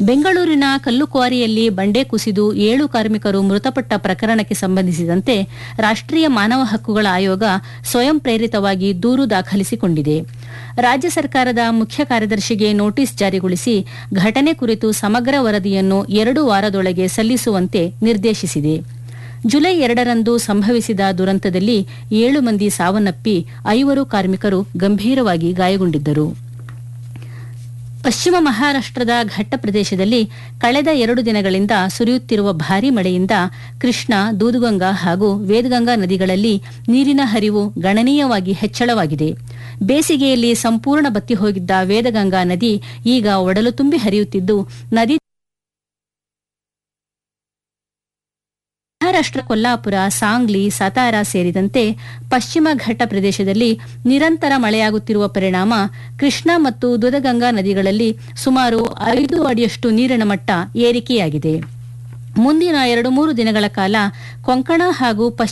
ಬೆಂಗಳೂರಿನ ಕಲ್ಲುಕ್ವಾರಿಯಲ್ಲಿ ಬಂಡೆ ಕುಸಿದು ಏಳು ಕಾರ್ಮಿಕರು ಮೃತಪಟ್ಟ ಪ್ರಕರಣಕ್ಕೆ ಸಂಬಂಧಿಸಿದಂತೆ ರಾಷ್ಟ್ರೀಯ ಮಾನವ ಹಕ್ಕುಗಳ ಆಯೋಗ ಸ್ವಯಂ ಪ್ರೇರಿತವಾಗಿ ದೂರು ದಾಖಲಿಸಿಕೊಂಡಿದೆ ರಾಜ್ಯ ಸರ್ಕಾರದ ಮುಖ್ಯ ಕಾರ್ಯದರ್ಶಿಗೆ ನೋಟಿಸ್ ಜಾರಿಗೊಳಿಸಿ ಘಟನೆ ಕುರಿತು ಸಮಗ್ರ ವರದಿಯನ್ನು ಎರಡು ವಾರದೊಳಗೆ ಸಲ್ಲಿಸುವಂತೆ ನಿರ್ದೇಶಿಸಿದೆ ಜುಲೈ ಎರಡರಂದು ಸಂಭವಿಸಿದ ದುರಂತದಲ್ಲಿ ಏಳು ಮಂದಿ ಸಾವನ್ನಪ್ಪಿ ಐವರು ಕಾರ್ಮಿಕರು ಗಂಭೀರವಾಗಿ ಗಾಯಗೊಂಡಿದ್ದರು ಪಶ್ಚಿಮ ಮಹಾರಾಷ್ಟದ ಘಟ್ಟ ಪ್ರದೇಶದಲ್ಲಿ ಕಳೆದ ಎರಡು ದಿನಗಳಿಂದ ಸುರಿಯುತ್ತಿರುವ ಭಾರೀ ಮಳೆಯಿಂದ ಕೃಷ್ಣಾ ದೂದಗಂಗಾ ಹಾಗೂ ವೇದಗಂಗಾ ನದಿಗಳಲ್ಲಿ ನೀರಿನ ಹರಿವು ಗಣನೀಯವಾಗಿ ಹೆಚ್ಚಳವಾಗಿದೆ ಬೇಸಿಗೆಯಲ್ಲಿ ಸಂಪೂರ್ಣ ಬತ್ತಿ ಹೋಗಿದ್ದ ವೇದಗಂಗಾ ನದಿ ಈಗ ಒಡಲು ತುಂಬಿ ಹರಿಯುತ್ತಿದ್ದು ನದಿ ಮಹಾರಾಷ್ಟ್ರ ಕೊಲ್ಲಾಪುರ ಸಾಂಗ್ಲಿ ಸತಾರ ಸೇರಿದಂತೆ ಪಶ್ಚಿಮ ಘಟ್ಟ ಪ್ರದೇಶದಲ್ಲಿ ನಿರಂತರ ಮಳೆಯಾಗುತ್ತಿರುವ ಪರಿಣಾಮ ಕೃಷ್ಣಾ ಮತ್ತು ದುಧಗಂಗಾ ನದಿಗಳಲ್ಲಿ ಸುಮಾರು ಐದು ಅಡಿಯಷ್ಟು ನೀರಿನ ಮಟ್ಟ ಏರಿಕೆಯಾಗಿದೆ ಮುಂದಿನ ಎರಡು ಮೂರು ದಿನಗಳ ಕಾಲ ಕೊಂಕಣ ಹಾಗೂ